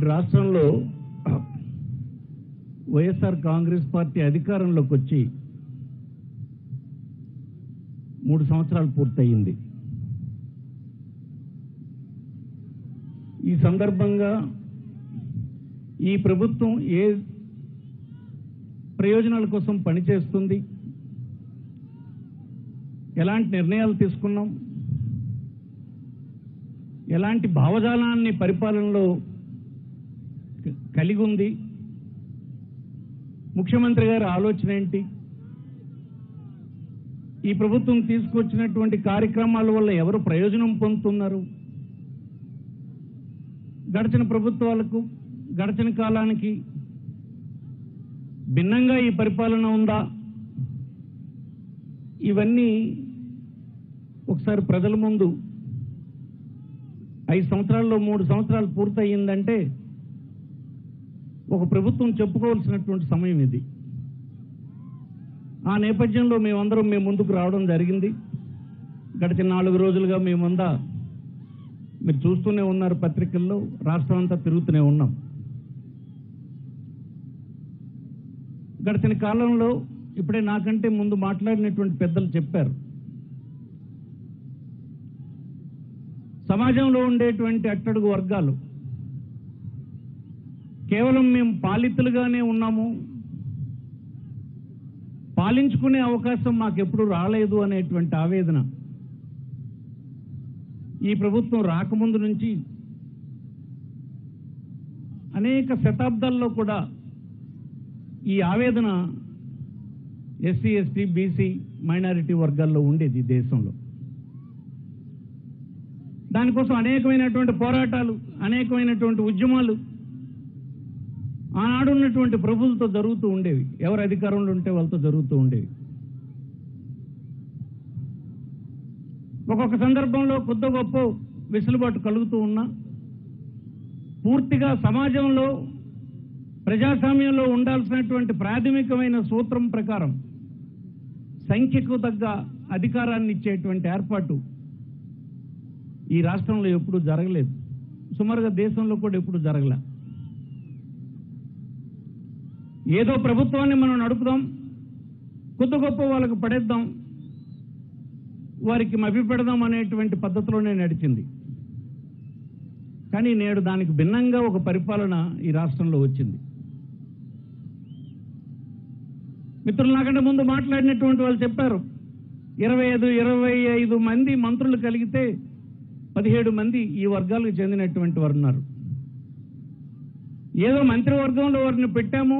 నేడు రాష్ట్రంలో వైఎస్ఆర్ కాంగ్రెస్ పార్టీ అధికారంలోకి వచ్చి మూడు సంవత్సరాలు పూర్తయింది ఈ సందర్భంగా ఈ ప్రభుత్వం ఏ ప్రయోజనాల కోసం పనిచేస్తుంది ఎలాంటి నిర్ణయాలు తీసుకున్నాం ఎలాంటి భావజాలాన్ని పరిపాలనలో క- కలిగి ఉంది ముఖ్యమంత్రి గారి ఆలోచన ఏంటి ఈ ప్రభుత్వం తీసుకొచ్చినటువంటి కార్యక్రమాల వల్ల ఎవరు ప్రయోజనం పొందుతున్నారు గడిచిన ప్రభుత్వాలకు గడిచిన కాలానికి భిన్నంగా ఈ పరిపాలన ఉందా ఇవన్నీ ఒకసారి ప్రజల ముందు ఐదు సంవత్సరాల్లో మూడు సంవత్సరాలు పూర్తయిందంటే ఒక ప్రభుత్వం చెప్పుకోవాల్సినటువంటి సమయం ఇది ఆ నేపథ్యంలో మేమందరం మేము ముందుకు రావడం జరిగింది గడిచిన నాలుగు రోజులుగా మేమందా మీరు చూస్తూనే ఉన్నారు పత్రికల్లో రాష్ట్రం అంతా తిరుగుతూనే ఉన్నాం గడిచిన కాలంలో ఇప్పుడే నాకంటే ముందు మాట్లాడినటువంటి పెద్దలు చెప్పారు సమాజంలో ఉండేటువంటి అట్టడుగు వర్గాలు కేవలం మేము పాలితులుగానే ఉన్నాము పాలించుకునే అవకాశం మాకెప్పుడు రాలేదు అనేటువంటి ఆవేదన ఈ ప్రభుత్వం రాకముందు నుంచి అనేక శతాబ్దాల్లో కూడా ఈ ఆవేదన ఎస్సీ ఎస్టీ బీసీ మైనారిటీ వర్గాల్లో ఉండేది ఈ దేశంలో దానికోసం అనేకమైనటువంటి పోరాటాలు అనేకమైనటువంటి ఉద్యమాలు ఆనాడు ఉన్నటువంటి ప్రభులతో జరుగుతూ ఉండేవి ఎవరు అధికారంలో ఉంటే వాళ్ళతో జరుగుతూ ఉండేవి ఒక్కొక్క సందర్భంలో కొద్ది గొప్ప వెసులుబాటు కలుగుతూ ఉన్నా పూర్తిగా సమాజంలో ప్రజాస్వామ్యంలో ఉండాల్సినటువంటి ప్రాథమికమైన సూత్రం ప్రకారం సంఖ్యకు తగ్గ అధికారాన్ని ఇచ్చేటువంటి ఏర్పాటు ఈ రాష్ట్రంలో ఎప్పుడూ జరగలేదు సుమారుగా దేశంలో కూడా ఎప్పుడు జరగలే ఏదో ప్రభుత్వాన్ని మనం నడుపుదాం కొద్ది గొప్ప వాళ్ళకు పడేద్దాం వారికి మభి పెడదాం అనేటువంటి పద్ధతిలోనే నడిచింది కానీ నేడు దానికి భిన్నంగా ఒక పరిపాలన ఈ రాష్ట్రంలో వచ్చింది మిత్రులు నాకంటే ముందు మాట్లాడినటువంటి వాళ్ళు చెప్పారు ఇరవై ఐదు ఇరవై ఐదు మంది మంత్రులు కలిగితే పదిహేడు మంది ఈ వర్గాలకు చెందినటువంటి వారు ఉన్నారు ఏదో మంత్రివర్గంలో వారిని పెట్టాము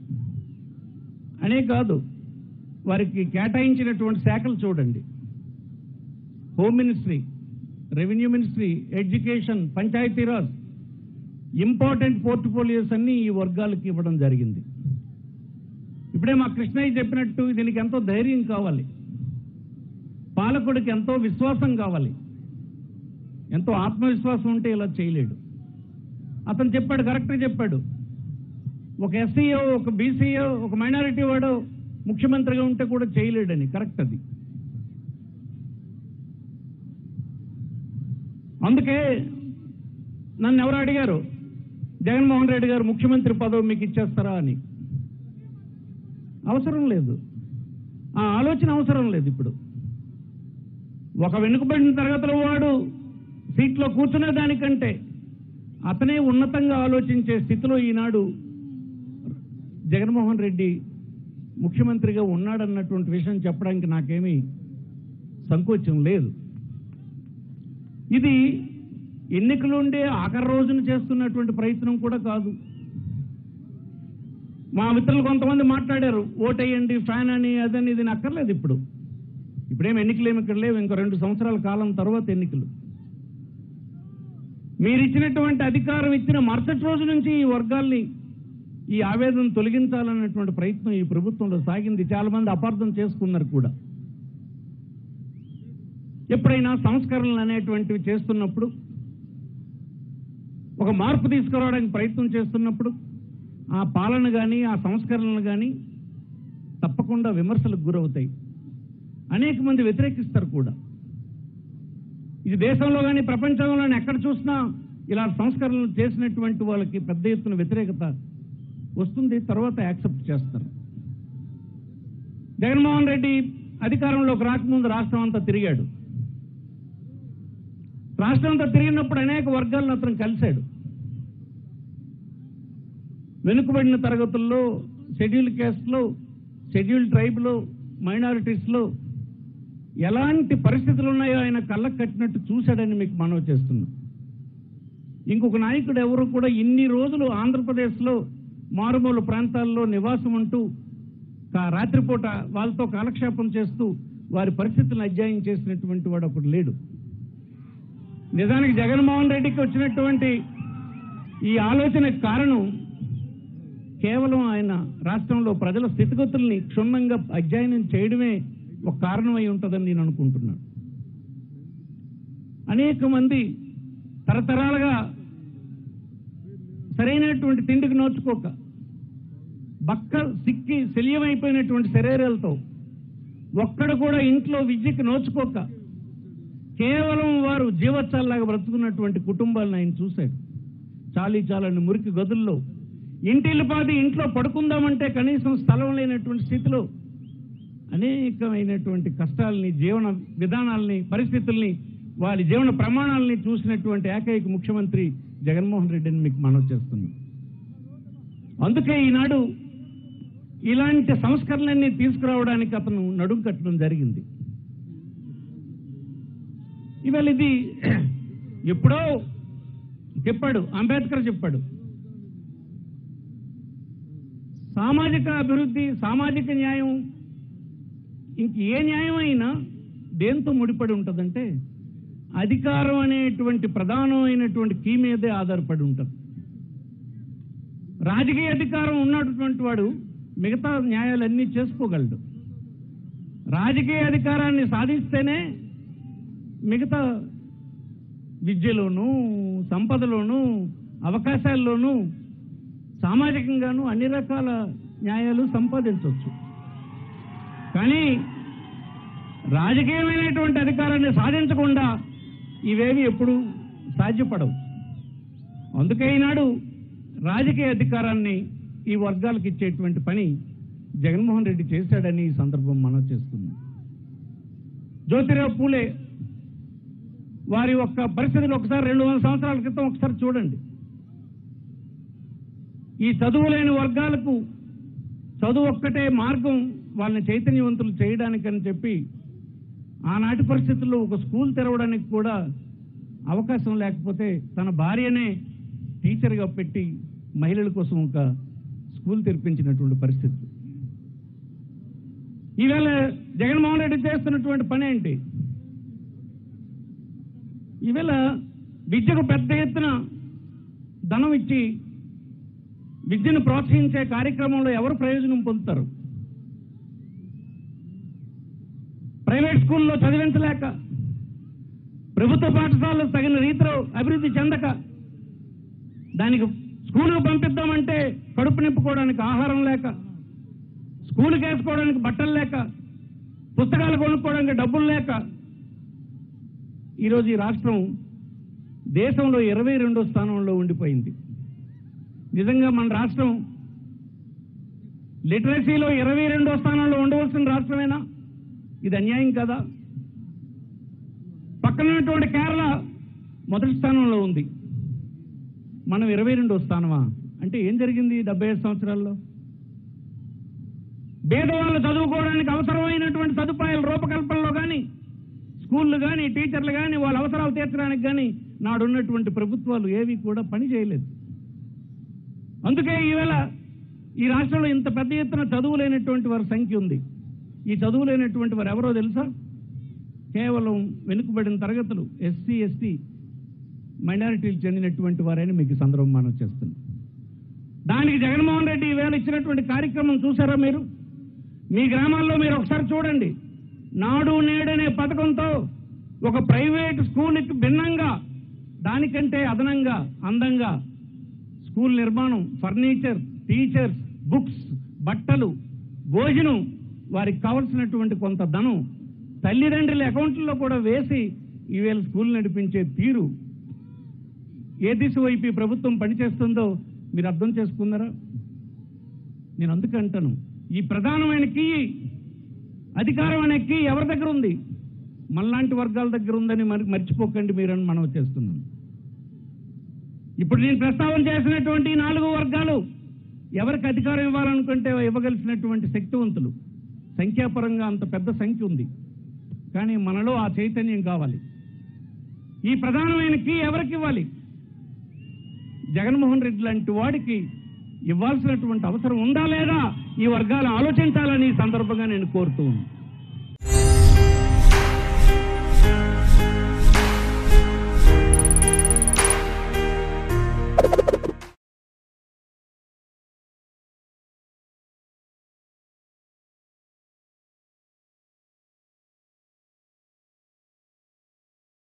అనే కాదు వారికి కేటాయించినటువంటి శాఖలు చూడండి home ministry revenue ministry education Panchayati Raj important portfolios అన్ని ఈ వర్గాలకు ఇవ్వడం జరిగింది ఇప్పుడే మా కృష్ణయ్య చెప్పినట్టు దీనికి ఎంతో ధైర్యం కావాలి పాలకుడికి ఎంతో విశ్వాసం కావాలి ఎంతో ఆత్మవిశ్వాసం ఉంటే ఇలా చేయలేడు అతను చెప్పాడు కరెక్ట్గా చెప్పాడు ఒక ఎస్సీఓ ఒక బీసీఓ ఒక మైనారిటీ వాడు ముఖ్యమంత్రిగా ఉంటే కూడా చేయలేడని కరెక్ట్ అది అందుకే నన్ను ఎవరు అడిగారు జగన్మోహన్ రెడ్డి గారు ముఖ్యమంత్రి పదవి మీకు ఇచ్చేస్తారా అని అవసరం లేదు ఆ ఆలోచన అవసరం లేదు ఇప్పుడు ఒక వెనుకబడిన తరగతుల వాడు సీట్లో కూర్చునే దానికంటే అతనే ఉన్నతంగా ఆలోచించే స్థితిలో ఈనాడు జగన్మోహన్ రెడ్డి ముఖ్యమంత్రిగా ఉన్నాడన్నటువంటి విషయం చెప్పడానికి నాకేమీ సంకోచం లేదు ఇది ఎన్నికలు ఉండే ఆఖరి రోజున చేస్తున్నటువంటి ప్రయత్నం కూడా కాదు మా మిత్రులు కొంతమంది మాట్లాడారు ఓటేయండి ఫ్యాన్ అని అదని ఇది అక్కర్లేదు ఇప్పుడు ఇప్పుడేం ఎన్నికలు ఏమి ఇక్కడ లేవు ఇంకో రెండు సంవత్సరాల కాలం తర్వాత ఎన్నికలు మీరు ఇచ్చినటువంటి అధికారం ఇచ్చిన మరుసటి రోజు నుంచి ఈ వర్గాల్ని ఈ ఆవేదన తొలగించాలన్నటువంటి ప్రయత్నం ఈ ప్రభుత్వంలో సాగింది చాలా మంది అపార్థం చేసుకున్నారు కూడా ఎప్పుడైనా సంస్కరణలు అనేటువంటివి చేస్తున్నప్పుడు ఒక మార్పు తీసుకురావడానికి ప్రయత్నం చేస్తున్నప్పుడు ఆ పాలన కానీ ఆ సంస్కరణలు కానీ తప్పకుండా విమర్శలకు గురవుతాయి అనేక మంది వ్యతిరేకిస్తారు కూడా ఇది దేశంలో కానీ ప్రపంచంలో కానీ ఎక్కడ చూసినా ఇలా సంస్కరణలు చేసినటువంటి వాళ్ళకి పెద్ద ఎత్తున వ్యతిరేకత వస్తుంది తర్వాత యాక్సెప్ట్ చేస్తారు జగన్మోహన్ రెడ్డి అధికారంలోకి రాకముందు రాష్ట్రం అంతా తిరిగాడు రాష్ట్రం అంతా తిరిగినప్పుడు అనేక వర్గాలను అతను కలిశాడు వెనుకబడిన తరగతుల్లో షెడ్యూల్ క్యాస్ట్లో షెడ్యూల్ ట్రైబ్లో మైనారిటీస్లో ఎలాంటి పరిస్థితులు ఉన్నాయో ఆయన కళ్ళకు కట్టినట్టు చూశాడని మీకు మనవి చేస్తున్నాం ఇంకొక నాయకుడు ఎవరు కూడా ఇన్ని రోజులు ఆంధ్రప్రదేశ్లో మారుమూల ప్రాంతాల్లో నివాసం ఉంటూ కా- రాత్రిపూట వాళ్ళతో కాలక్షేపం చేస్తూ వారి పరిస్థితులను అధ్యయనం చేసినటువంటి వాడు ఒకడు లేడు నిజానికి జగన్మోహన్ రెడ్డికి వచ్చినటువంటి ఈ ఆలోచనకు కారణం కేవలం ఆయన రాష్ట్రంలో ప్రజల స్థితిగతుల్ని క్షుణ్ణంగా అధ్యయనం చేయడమే ఒక కారణమై ఉంటుందని నేను అనుకుంటున్నాను అనేక మంది తరతరాలుగా సరైనటువంటి తిండికి నోచుకోక బక్క సిక్కి శల్యమైపోయినటువంటి శరీరాలతో ఒక్కడ కూడా ఇంట్లో విద్యకి నోచుకోక కేవలం వారు జీవత్సాల్లాగా బ్రతుకున్నటువంటి కుటుంబాలను ఆయన చూశాడు చాలీ చాలని మురికి గదుల్లో ఇంటిల్లి పాది ఇంట్లో పడుకుందామంటే కనీసం స్థలం లేనటువంటి స్థితిలో అనేకమైనటువంటి కష్టాలని జీవన విధానాల్ని పరిస్థితుల్ని వారి జీవన ప్రమాణాలని చూసినటువంటి ఏకైక ముఖ్యమంత్రి జగన్మోహన్ రెడ్డిని మీకు మనవి చేస్తున్నాం అందుకే ఈనాడు ఇలాంటి సంస్కరణలన్నీ తీసుకురావడానికి అతను నడుం కట్టడం జరిగింది ఇవాళ ఇది ఎప్పుడో చెప్పాడు అంబేద్కర్ చెప్పాడు సామాజిక అభివృద్ధి సామాజిక న్యాయం ఇంక ఏ న్యాయం అయినా దేంతో ముడిపడి ఉంటుందంటే అధికారం అనేటువంటి ప్రధానమైనటువంటి కీ మీదే ఆధారపడి ఉంటుంది రాజకీయ అధికారం ఉన్నటువంటి వాడు మిగతా న్యాయాలన్నీ చేసుకోగలడు రాజకీయ అధికారాన్ని సాధిస్తేనే మిగతా విద్యలోనూ సంపదలోనూ అవకాశాల్లోనూ సామాజికంగాను అన్ని రకాల న్యాయాలు సంపాదించవచ్చు కానీ రాజకీయమైనటువంటి అధికారాన్ని సాధించకుండా ఇవేవి ఎప్పుడు సాధ్యపడవు అందుకే ఈనాడు రాజకీయ అధికారాన్ని ఈ వర్గాలకు ఇచ్చేటువంటి పని జగన్మోహన్ రెడ్డి చేశాడని ఈ సందర్భం మనం చేస్తుంది జ్యోతిరావు పూలే వారి యొక్క పరిస్థితులు ఒకసారి రెండు వందల సంవత్సరాల క్రితం ఒకసారి చూడండి ఈ చదువు లేని వర్గాలకు చదువు ఒక్కటే మార్గం వాళ్ళని చైతన్యవంతులు చేయడానికని చెప్పి ఆనాటి పరిస్థితుల్లో ఒక స్కూల్ తెరవడానికి కూడా అవకాశం లేకపోతే తన భార్యనే టీచర్గా పెట్టి మహిళల కోసం ఒక స్కూల్ తెరిపించినటువంటి పరిస్థితి ఈవేళ జగన్మోహన్ రెడ్డి చేస్తున్నటువంటి పని ఏంటి ఈవేళ విద్యకు పెద్ద ఎత్తున ధనం ఇచ్చి విద్యను ప్రోత్సహించే కార్యక్రమంలో ఎవరు ప్రయోజనం పొందుతారు ప్రైవేట్ స్కూల్లో చదివించలేక ప్రభుత్వ పాఠశాలలో తగిన రీతిలో అభివృద్ధి చెందక దానికి స్కూలుకు పంపిద్దామంటే కడుపు నింపుకోవడానికి ఆహారం లేక స్కూలుకి వేసుకోవడానికి బట్టలు లేక పుస్తకాలు కొనుక్కోవడానికి డబ్బులు లేక ఈరోజు ఈ రాష్ట్రం దేశంలో ఇరవై రెండో స్థానంలో ఉండిపోయింది నిజంగా మన రాష్ట్రం లిటరసీలో ఇరవై రెండో స్థానంలో ఉండవలసిన రాష్ట్రమేనా ఇది అన్యాయం కదా పక్కన ఉన్నటువంటి కేరళ మొదటి స్థానంలో ఉంది మనం ఇరవై రెండో స్థానమా అంటే ఏం జరిగింది డెబ్బై ఐదు సంవత్సరాల్లో పేదవాళ్ళు చదువుకోవడానికి అవసరమైనటువంటి సదుపాయాల రూపకల్పనలో కానీ స్కూళ్ళు కానీ టీచర్లు కానీ వాళ్ళ అవసరాలు తీర్చడానికి కానీ నాడున్నటువంటి ప్రభుత్వాలు ఏవి కూడా పని చేయలేదు అందుకే ఈవేళ ఈ రాష్ట్రంలో ఇంత పెద్ద ఎత్తున చదువు లేనటువంటి వారి సంఖ్య ఉంది ఈ చదువు లేనటువంటి వారు ఎవరో తెలుసా కేవలం వెనుకబడిన తరగతులు ఎస్సీ ఎస్టీ మైనారిటీలు చెందినటువంటి వారని మీకు ఈ సందర్భం మనం చేస్తున్నాం దానికి జగన్మోహన్ రెడ్డి ఈవేళ ఇచ్చినటువంటి కార్యక్రమం చూసారా మీరు మీ గ్రామాల్లో మీరు ఒకసారి చూడండి నాడు నేడనే పథకంతో ఒక ప్రైవేట్ స్కూల్కి భిన్నంగా దానికంటే అదనంగా అందంగా స్కూల్ నిర్మాణం ఫర్నిచర్ టీచర్స్ బుక్స్ బట్టలు భోజనం వారికి కావలసినటువంటి కొంత ధనం తల్లిదండ్రుల అకౌంట్లలో కూడా వేసి ఈవేళ స్కూల్ నడిపించే తీరు ఏ దిశ వైపు ఈ ప్రభుత్వం పనిచేస్తుందో మీరు అర్థం చేసుకున్నారా నేను అందుకే అంటాను ఈ ప్రధానమైన కీ అధికారం అనే కీ ఎవరి దగ్గర ఉంది మనలాంటి వర్గాల దగ్గర ఉందని మరి మర్చిపోకండి మీరని మనం చేస్తున్నాం ఇప్పుడు నేను ప్రస్తావన చేసినటువంటి ఈ నాలుగు వర్గాలు ఎవరికి అధికారం ఇవ్వాలనుకుంటే ఇవ్వగలిసినటువంటి శక్తివంతులు సంఖ్యాపరంగా అంత పెద్ద సంఖ్య ఉంది కానీ మనలో ఆ చైతన్యం కావాలి ఈ ప్రధానమైన కీ ఎవరికి ఇవ్వాలి జగన్మోహన్ రెడ్డి లాంటి వాడికి ఇవ్వాల్సినటువంటి అవసరం ఉందా లేదా ఈ వర్గాలు ఆలోచించాలని ఈ సందర్భంగా నేను కోరుతూ ఉన్నాను